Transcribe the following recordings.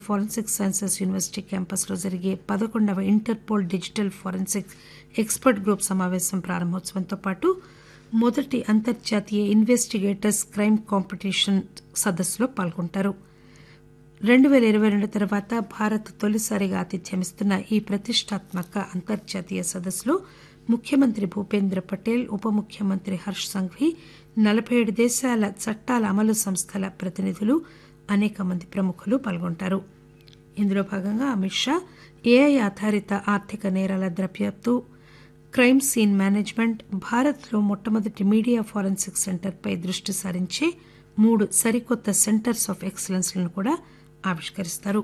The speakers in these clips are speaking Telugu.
ఫోరెన్సిక్ సైన్సెస్ యూనివర్సిటీ క్యాంపస్లో జరిగే పదకొండవ Interpol digital forensic expert group సమావేశం ప్రారంభోత్సవంతో పాటు మొదటి అంతర్జాతీయ ఇన్వెస్టిగేటర్స్ క్రైమ్ కాంపిటీషన్ సదస్సులో పాల్గొంటారు రెండు పేల ఇరవై రెండు తర్వాత భారత్ తొలిసారిగా ఆతిథ్యమిస్తున్న ఈ ప్రతిష్టాత్మక అంతర్జాతీయ సదస్సులో ముఖ్యమంత్రి భూపేంద్ర పటేల్ ఉప ముఖ్యమంత్రి హర్ష్ సంఘ్వీ నలబై ఏడు దేశాల చట్టాల అమలు సంస్థల ప్రతినిధులు అనేక మంది ప్రముఖులు పాల్గొంటారు ఇందులో భాగంగా అమిత్ షా ఏఐ ఆధారిత ఆర్థిక నేరాల దర్యాప్తు క్రైమ్ సీన్ మేనేజ్మెంట్ భారత్లో మొట్టమొదటి మీడియా ఫోరెన్సిక్ సెంటర్పై దృష్టి సారించే మూడు సరికొత్త సెంటర్స్ ఆఫ్ ఎక్సలెన్స్ లను కూడా ఆవిష్కరిస్తారు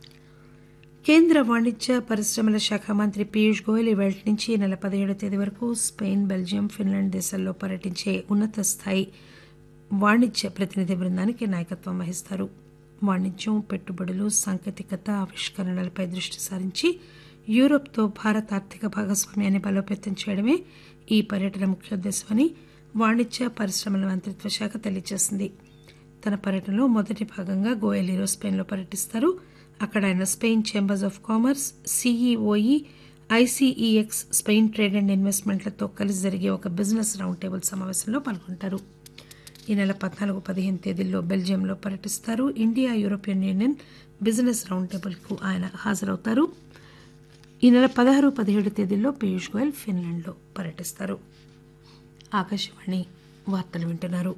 కేంద్ర వాణిజ్య పరిశ్రమల శాఖ మంత్రి పీయూష్ గోయల్ ఇవాళ నుంచి ఈ నెల పదిహేడవ తేదీ వరకు స్పెయిన్ బెల్జియం ఫిన్లాండ్ దేశాల్లో పర్యటించే ఉన్నత స్థాయి వాణిజ్య ప్రతినిధి బృందానికి నాయకత్వం వహిస్తారు వాణిజ్యం పెట్టుబడులు సాంకేతికత ఆవిష్కరణలపై దృష్టి సారించి యూరోప్తో భారత్ ఆర్థిక భాగస్వామ్యాన్ని బలోపేతం చేయడమే ఈ పర్యటన ముఖ్యోద్దేశమని వాణిజ్య పరిశ్రమల మంత్రిత్వ శాఖ తెలియజేసింది తన పర్యటనలో మొదటి భాగంగా గోయల్ ఈరోజు స్పెయిన్లో పర్యటిస్తారు అక్కడ ఆయన Spain chambers of commerce CEOE ICEX Spain trade and ఇన్వెస్ట్మెంట్లతో కలిసి జరిగే ఒక బిజినెస్ రౌండ్ టేబుల్ సమావేశంలో పాల్గొంటారు ఈ నెల పద్నాలుగు పదిహేను తేదీల్లో బెల్జియంలో పర్యటిస్తారు India European Union business round టేబుల్కు ఆయన హాజరవుతారు ఈ నెల పదహారు పదిహేడు తేదీల్లో పీయూష్ గోయల్ ఫిన్లాండ్లో పర్యటిస్తారు ఆకాశవాణి వార్తలు వింటున్నారు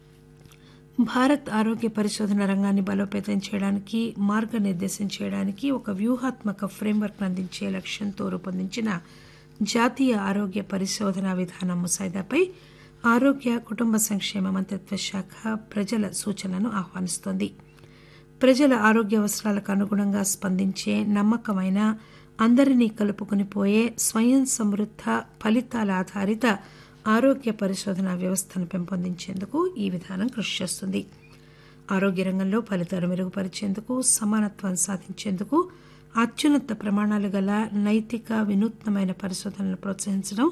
భారత్ ఆరోగ్య పరిశోధన రంగాన్ని బలోపేతం చేయడానికి మార్గనిర్దేశం చేయడానికి ఒక వ్యూహాత్మక ఫ్రేమ్వర్క్ అందించే లక్ష్యంతో రూపొందించిన జాతీయ ఆరోగ్య పరిశోధన విధానం ముసాయిదాపై ఆరోగ్య కుటుంబ సంక్షేమ మంత్రిత్వ శాఖ ప్రజల సూచనలను ఆహ్వానిస్తోంది ప్రజల ఆరోగ్య అవసరాలకు అనుగుణంగా స్పందించే నమ్మకమైన అందరినీ కలుపుకొని పోయే స్వయం సమృద్ధ ఫలితాల ఆధారిత ఆరోగ్య పరిశోధన వ్యవస్థను పెంపొందించేందుకు ఈ విధానం కృషి చేస్తుంది ఆరోగ్య రంగంలో ఫలితాలు మెరుగుపరిచేందుకు సమానత్వం సాధించేందుకు అత్యున్నత ప్రమాణాలు గల నైతిక వినూత్నమైన పరిశోధనలను ప్రోత్సహించడం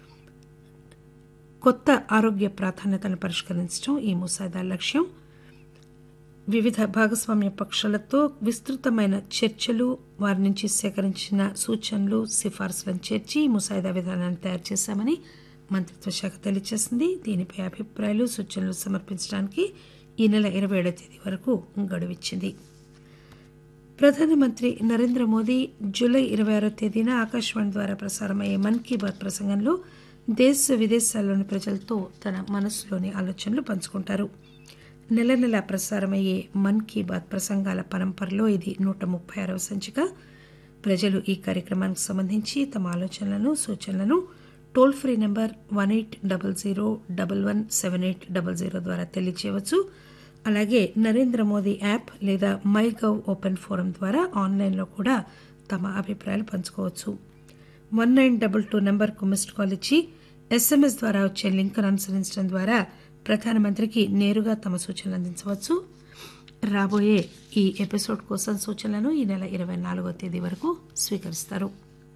కొత్త ఆరోగ్య ప్రాధాన్యతలను పరిష్కరించడం ఈ ముసాయిదా లక్ష్యం వివిధ భాగస్వామ్య పక్షాలతో విస్తృతమైన చర్చలు వారి నుంచి సేకరించిన సూచనలు సిఫార్సులను చేర్చి ఈ ముసాయిదా విధానాన్ని తయారు చేశామని మంత్రిత్వ శాఖ తెలియజేసింది దీనిపై అభిప్రాయాలు సూచనలు సమర్పించడానికి ఈ నెల ఇరవై ఏడవ తేదీ వరకు గడువిచ్చింది ప్రధానమంత్రి నరేంద్ర మోదీ జూలై ఇరవై ఆరో తేదీన ఆకాశవాణి ద్వారా ప్రసారమయ్యే మన్ కీ బాత్ ప్రసంగంలో దేశ విదేశాల్లోని ప్రజలతో తన మనసులోని ఆలోచనలు పంచుకుంటారు నెల నెల ప్రసారమయ్యే మన్ కీ బాత్ ప్రసంగాల పరంపరలో ఇది నూట ముప్పై ఆరవ సంచిక ప్రజలు ఈ కార్యక్రమానికి సంబంధించి తమ ఆలోచనలను సూచనలను toll free number one eight double zero double one seven eight double zero ద్వారా తెలియచేయవచ్చు అలాగే నరేంద్ర మోదీ యాప్ లేదా మై గవ్ ఓపెన్ ఫోరం ద్వారా ఆన్లైన్లో కూడా తమ అభిప్రాయాలు పంచుకోవచ్చు వన్ నైన్ డబల్ టూ నెంబర్కు మిస్డ్ కాల్ ఇచ్చి ఎస్ఎంఎస్ ద్వారా వచ్చే లింక్ను అనుసరించడం ద్వారా ప్రధానమంత్రికి నేరుగా తమ సూచనలు అందించవచ్చు రాబోయే ఈ ఎపిసోడ్ కోసం సూచనలను ఈ నెల ఇరవై నాలుగో తేదీ వరకు స్వీకరిస్తారు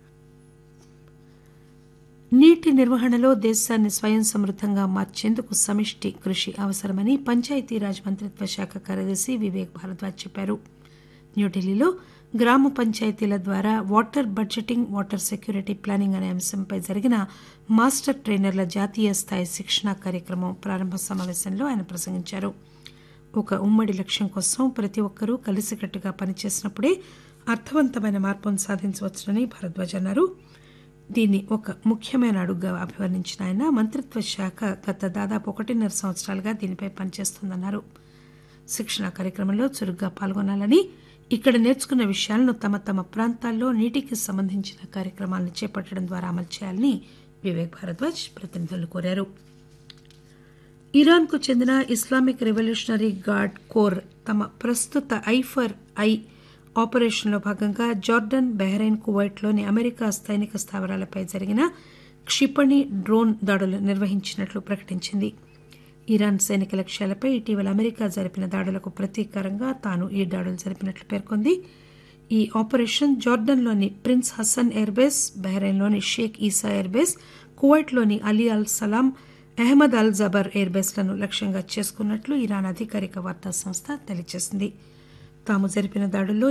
నీటి నిర్వహణలో దేశాన్ని స్వయం సమృద్దంగా మార్చేందుకు సమిష్టి కృషి అవసరమని పంచాయతీరాజ్ మంత్రిత్వ శాఖ కార్యదర్శి వివేక్ భారద్వాజ్ చెప్పారు న్యూఢిల్లీలో గ్రామ పంచాయతీల ద్వారా water budgeting water security planning అనే అంశంపై జరిగిన మాస్టర్ ట్రైనర్ల జాతీయ స్థాయి శిక్షణా కార్యక్రమం ప్రారంభ సమావేశంలో ఆయన ప్రసంగించారు ఒక ఉమ్మడి లక్ష్యం కోసం ప్రతి ఒక్కరూ కలిసికట్టుగా పనిచేసినప్పుడే అర్థవంతమైన మార్పును సాధించవచ్చునని భారద్వాజ్ అన్నారు దీన్ని ఒక ముఖ్యమైన అడుగుగా అభివర్ణించిన ఆయన మంత్రిత్వ శాఖ గత దాదాపు ఒకటిన్నర సంవత్సరాలుగా దీనిపై పనిచేస్తోందన్నారు శిక్షణ కార్యక్రమంలో చురుగ్గా పాల్గొనాలని ఇక్కడ నేర్చుకున్న విషయాలను తమ తమ ప్రాంతాల్లో నీటికి సంబంధించిన కార్యక్రమాలను చేపట్టడం ద్వారా అమలు చేయాలని వివేక్ భారద్వాజ్ ప్రతినిధులు కోరారు ఇరాన్కు చెందిన ఇస్లామిక్ రెవల్యూషనరీ గార్డ్ కోర్ తమ ప్రస్తుత ఐఫర్ ఐ ఆపరేషన్లో భాగంగా జార్డన్ బహ్రెయిన్ కువైట్లోని అమెరికా సైనిక స్థావరాలపై జరిగిన క్షిపణి డ్రోన్ దాడులు నిర్వహించినట్లు ప్రకటించింది ఇరాన్ సైనిక లక్ష్యాలపై ఇటీవల అమెరికా జరిపిన దాడులకు ప్రతీకారంగా తాను ఈ దాడులు జరిపినట్లు పేర్కొంది ఈ ఆపరేషన్ జార్డన్లోని ప్రిన్స్ హసన్ ఎయిర్బేస్ బహ్రెయిన్లోని షేక్ ఈసా ఎయిర్బేస్ కువైట్లోని Ali Al Salem Ahmad Al Jaber ఎయిర్బేస్లను లక్ష్యంగా చేసుకున్నట్లు ఇరాన్ అధికారిక వార్తా సంస్థ తెలియజేసింది తాము జరిపిన దాడుల్లో